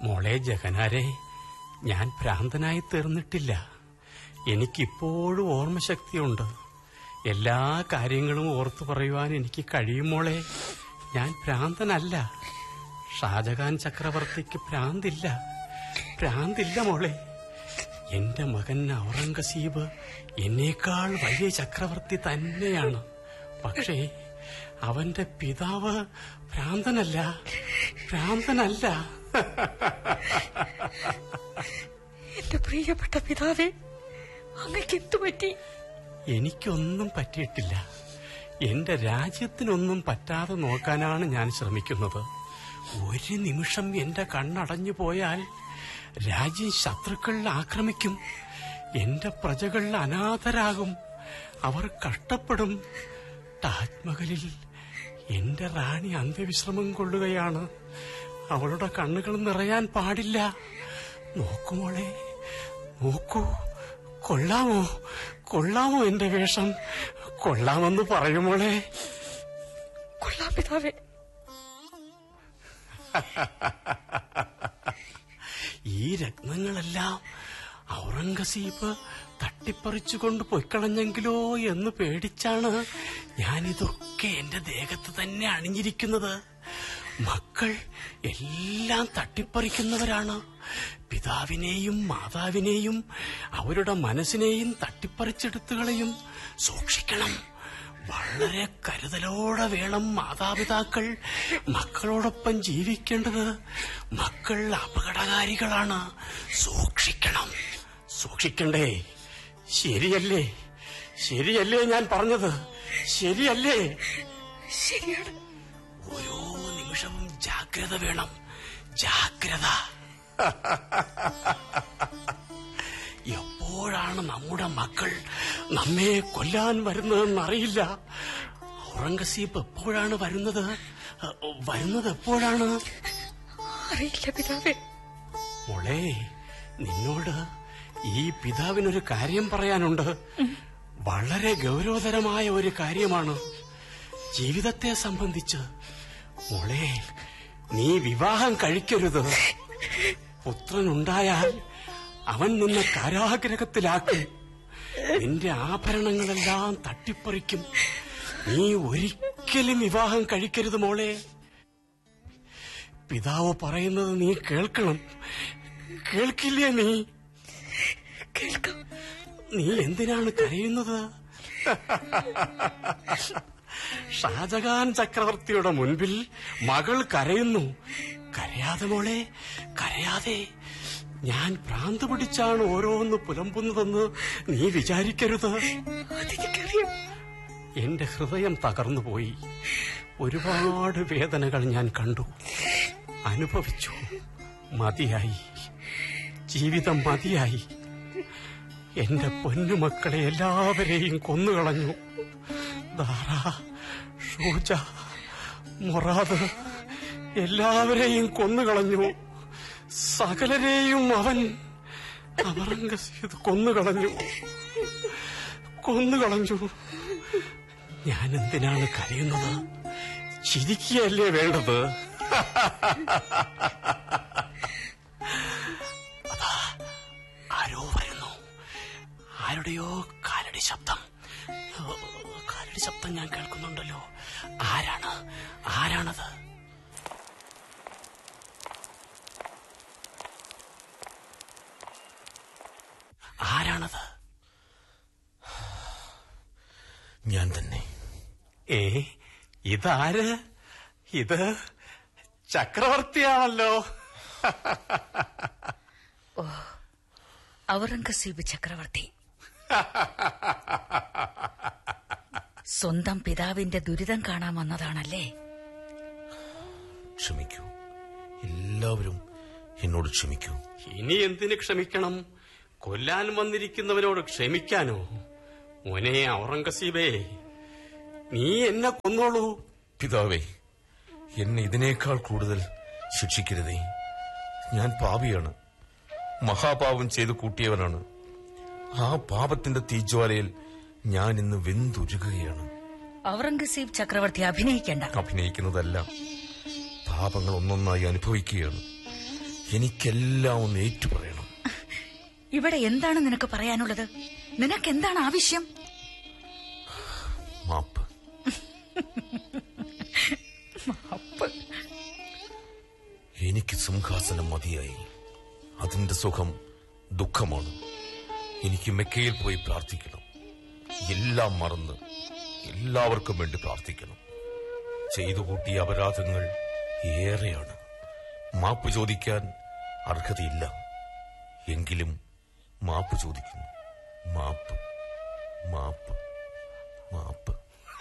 മോളെ ജഗനാരെ ഞാൻ ഭ്രാന്തനായി തീർന്നിട്ടില്ല എനിക്കിപ്പോഴും ഓർമ്മശക്തിയുണ്ട് എല്ലാ കാര്യങ്ങളും ഓർത്തു പറയുവാൻ എനിക്ക് കഴിയും മോളെ ഞാൻ ഭ്രാന്തനല്ല ഷാജഹാൻ ചക്രവർത്തിക്ക് ഭ്രാന്തില്ല ഭ്രാന്തില്ല മോളെ എന്റെ മകൻ ഔറംഗസീബ് എന്നേക്കാൾ വലിയ ചക്രവർത്തി തന്നെയാണ് പക്ഷേ അവന്റെ പിതാവ് ഭ്രാന്തനല്ല ഭ്രാന്തനല്ല എന്റെ പ്രിയപ്പെട്ട പിതാവേ അങ്ങക്ക് എന്തു പറ്റി എനിക്കൊന്നും പറ്റിയിട്ടില്ല എന്റെ രാജ്യത്തിനൊന്നും പറ്റാതെ നോക്കാനാണ് ഞാൻ ശ്രമിക്കുന്നത് ഒരു നിമിഷം എന്റെ കണ്ണടഞ്ഞു പോയാൽ രാജ്യം ശത്രുക്കൾ ആക്രമിക്കും എന്റെ പ്രജകൾ അനാഥരാകും അവർ കഷ്ടപ്പെടും താജ്മഹലിൽ എന്റെ റാണി അന്ത്യവിശ്രമം കൊള്ളുകയാണ് അവളുടെ കണ്ണുകൾ നിറയാൻ പാടില്ല നോക്കുമോളെ നോക്കൂ കൊള്ളാമോ കൊള്ളാമോ എന്റെ വേഷം കൊള്ളാമെന്ന് പറയുമോളെ കൊള്ളാം പിതാവേ ഈ രത്നങ്ങളെല്ലാം ഔറംഗസീബ് തട്ടിപ്പറിച്ചുകൊണ്ട് പൊയ്ക്കളഞ്ഞെങ്കിലോ എന്ന് പേടിച്ചാണ് ഞാനിതൊക്കെ എന്റെ ദേഹത്ത് തന്നെ അണിഞ്ഞിരിക്കുന്നത് മക്കൾ എല്ലാം തട്ടിപ്പറിക്കുന്നവരാണ് പിതാവിനെയും മാതാവിനെയും അവരുടെ മനസ്സിനെയും തട്ടിപ്പറിച്ചെടുത്തു കളയും സൂക്ഷിക്കണം വളരെ കരുതലോടെ വേണം മാതാപിതാക്കൾ മക്കളോടൊപ്പം ജീവിക്കേണ്ടത് മക്കൾ അപകടകാരികളാണ് സൂക്ഷിക്കണം സൂക്ഷിക്കണ്ടേ ശരിയല്ലേ ശരിയല്ലേ ഞാൻ പറഞ്ഞത് ശരിയല്ലേ ശരിയാണ് ഓരോ നിമിഷവും ജാഗ്രത വേണം ജാഗ്രത എപ്പോഴാണ് നമ്മുടെ മക്കൾ നമ്മെ കൊല്ലാൻ വരുന്നതെന്ന് അറിയില്ല ഔറംഗസീബ് എപ്പോഴാണ് വരുന്നത് അഹ് വരുന്നത് എപ്പോഴാണ് അറിയില്ല പിതാവേ മോളെ നിന്നോട് ഈ പിതാവിനൊരു കാര്യം പറയാനുണ്ട് വളരെ ഗൗരവതരമായ ഒരു കാര്യമാണ് ജീവിതത്തെ സംബന്ധിച്ച് മോളെ നീ വിവാഹം കഴിക്കരുത് പുത്രനുണ്ടായാൽ അവൻ നിന്നെ കാരാഗ്രഹത്തിലാക്കും നിന്റെ ആഭരണങ്ങളെല്ലാം തട്ടിപ്പറിക്കും നീ ഒരിക്കലും വിവാഹം കഴിക്കരുത് മോളെ പിതാവ് പറയുന്നത് നീ കേൾക്കണം കേൾക്കില്ലേ നീ കേൾക്കാം നീ എന്തിനാണ് കരയുന്നത് ഷാജഹാൻ ചക്രവർത്തിയുടെ മുൻപിൽ മകൾ കരയുന്നു കരയാതെ മോളെ കരയാതെ ഞാൻ ഭ്രാന്ത് പിടിച്ചാണ് ഓരോന്ന് പുലമ്പുന്നതെന്ന് നീ വിചാരിക്കരുത് അതെനിക്കറിയാം എന്റെ ഹൃദയം തകർന്നുപോയി ഒരുപാട് വേദനകൾ ഞാൻ കണ്ടു അനുഭവിച്ചു മതിയായി ജീവിതം മതിയായി എന്റെ പൊന്നുമക്കളെ എല്ലാവരെയും കൊന്നുകളഞ്ഞു ദാറ ഷൂജ മൊറാദ് എല്ലാവരെയും കൊന്നുകളഞ്ഞു സകലരെയും അവൻ അവറംഗസീത് കൊന്നുകളഞ്ഞു കൊന്നുകളഞ്ഞു ഞാൻ എന്തിനാണ് കരയുന്നത് ചിരിക്കുകയല്ലേ വേണ്ടത് അതാ ആരോ വരുന്നു ആരുടെയോ കാലടി ശബ്ദം ഓ, കാലടി ശബ്ദം ഞാൻ കേൾക്കുന്നുണ്ടല്ലോ ആരാണ് ആരാണത് ആരാണത് ഞാൻ തന്നെ ഏ ഇതാര് ഇത് ചക്രവർത്തിയാണല്ലോ ഔറംഗസീബ് ചക്രവർത്തി സ്വന്തം പിതാവിന്റെ ദുരിതം കാണാൻ വന്നതാണല്ലേ ക്ഷമിക്കൂ എല്ലാവരും എന്നോട് ക്ഷമിക്കൂ ഇനി എന്തിന് ക്ഷമിക്കണം കൊല്ലാൻ വന്നിരിക്കുന്നവരോട് ക്ഷമിക്കാനോ മോനെ ഔറംഗസീബേ നീ എന്നെ കൊന്നോളൂ പിതാവേ എന്നെ ഇതിനേക്കാൾ കൂടുതൽ ശിക്ഷിക്കരുതേ ഞാൻ പാപിയാണ് മഹാപാപം ചെയ്തു കൂട്ടിയവനാണ് ആ പാപത്തിന്റെ തീജ്വാലയിൽ ഞാൻ ഇന്ന് വെന്തുരുകുകയാണ് ഔറംഗസീബ് ചക്രവർത്തി അഭിനയിക്കേണ്ട അഭിനയിക്കുന്നതല്ല പാപങ്ങൾ ഒന്നൊന്നായി അനുഭവിക്കുകയാണ് എനിക്കെല്ലാം ഒന്ന് ഏറ്റുപറയണം ഇവിടെ എന്താണ് നിനക്ക് പറയാനുള്ളത് നിനക്ക് എന്താണ് ആവശ്യം മാപ്പ് അപ്പ് എനിക്ക് സിംഹാസനം മതിയായി അതിന്റെ സുഖം ദുഃഖമാണ് എനിക്ക് മെക്കയിൽ പോയി പ്രാർത്ഥിക്കണം എല്ലാം മറന്ന് എല്ലാവർക്കും വേണ്ടി പ്രാർത്ഥിക്കണം ചെയ്തു കൂട്ടിയ അപരാധങ്ങൾ ഏറെയാണ് മാപ്പ് ചോദിക്കാൻ അർഹതയില്ല എങ്കിലും മാപ്പ് ചോദിക്കുന്നു മാപ്പ് മാപ്പ് മാപ്പ്